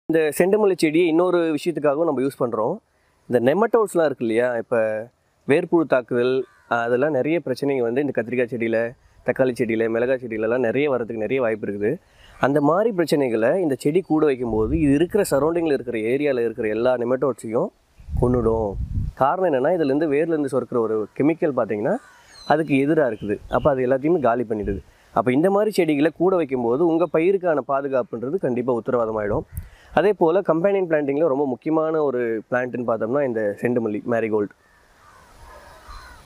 இந்த செண்டுமல்லி செடியை இன்னொரு விஷயத்துக்காகவும் நம்ம யூஸ் பண்ணுறோம் இந்த நெமட்டோட்ஸ்லாம் இருக்கு இல்லையா இப்போ வேர்ப்புழு தாக்குதல் அஹ், அதெல்லாம் நிறைய பிரச்சனைங்க வந்து இந்த கத்திரிக்காய் செடியில் தக்காளி செடியில் மிளகாய் செடியிலலாம் நிறைய வரதுக்கு நிறைய வாய்ப்பு இருக்குது அந்த மாதிரி பிரச்சனைகளை இந்த செடி கூட வைக்கும்போது இது இருக்கிற சரௌண்டிங்கில் இருக்கிற ஏரியாவில் இருக்கிற எல்லா நெமட்டோட்ஸையும் கொன்னுடும் காரணம் என்னென்னா இதுலேருந்து வேர்லேருந்து சுரக்கிற ஒரு கெமிக்கல் பார்த்தீங்கன்னா அதுக்கு எதிராக இருக்குது அப்போ அது எல்லாத்தையுமே காலி பண்ணிடுது அப்போ இந்த மாதிரி செடிகளை கூட வைக்கும்போது உங்கள் பயிருக்கான பாதுகாப்புன்றது கண்டிப்பாக உத்தரவாதமாயிடும் அதே போல் கம்பேனியன் பிளான்ட்டிங்கில் ரொம்ப முக்கியமான ஒரு பிளான்ட்டுன்னு பார்த்தோம்னா இந்த செண்டுமல்லி மேரிகோல்டு